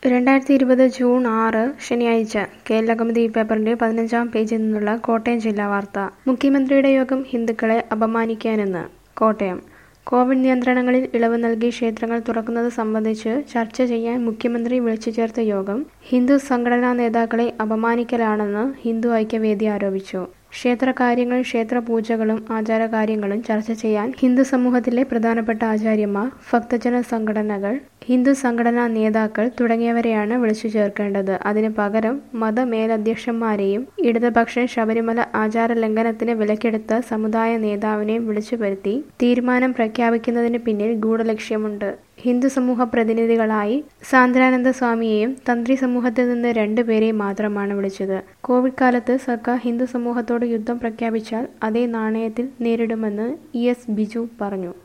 രണ്ടായിരത്തി ഇരുപത് ജൂൺ ആറ് ശനിയാഴ്ച കേരളകൗമുദി പേപ്പറിന്റെ പതിനഞ്ചാം പേജിൽ നിന്നുള്ള കോട്ടയം ജില്ലാ വാർത്ത മുഖ്യമന്ത്രിയുടെ യോഗം ഹിന്ദുക്കളെ അപമാനിക്കാനെന്ന് കോട്ടയം കോവിഡ് നിയന്ത്രണങ്ങളിൽ ഇളവ് നൽകി ക്ഷേത്രങ്ങൾ തുറക്കുന്നത് സംബന്ധിച്ച് ചർച്ച ചെയ്യാൻ മുഖ്യമന്ത്രി വിളിച്ചു ചേർത്ത യോഗം ഹിന്ദു സംഘടനാ നേതാക്കളെ അപമാനിക്കലാണെന്ന് ഹിന്ദു ഐക്യവേദി ആരോപിച്ചു ക്ഷേത്രകാര്യങ്ങൾ ക്ഷേത്രപൂജകളും ആചാരകാര്യങ്ങളും ചർച്ച ചെയ്യാൻ ഹിന്ദു സമൂഹത്തിലെ പ്രധാനപ്പെട്ട ആചാര്യന്മാർ ഭക്തജന സംഘടനകൾ ഹിന്ദു സംഘടനാ നേതാക്കൾ തുടങ്ങിയവരെയാണ് വിളിച്ചു ചേർക്കേണ്ടത് അതിന് പകരം മതമേലധ്യക്ഷന്മാരെയും ഇടതുപക്ഷം ശബരിമല ആചാര ലംഘനത്തിന് വിലക്കെടുത്ത സമുദായ നേതാവിനെയും വിളിച്ചു വരുത്തി തീരുമാനം പ്രഖ്യാപിക്കുന്നതിന് പിന്നിൽ ഗൂഢലക്ഷ്യമുണ്ട് ഹിന്ദു സമൂഹ പ്രതിനിധികളായി സാന്ദ്രാനന്ദ സ്വാമിയെയും തന്ത്രി സമൂഹത്തിൽ നിന്ന് രണ്ടുപേരെയും മാത്രമാണ് വിളിച്ചത് കോവിഡ് കാലത്ത് സർക്കാർ ഹിന്ദു സമൂഹത്തോട് യുദ്ധം പ്രഖ്യാപിച്ചാൽ അതേ നാണയത്തിൽ നേരിടുമെന്ന് ഇ എസ് ബിജു പറഞ്ഞു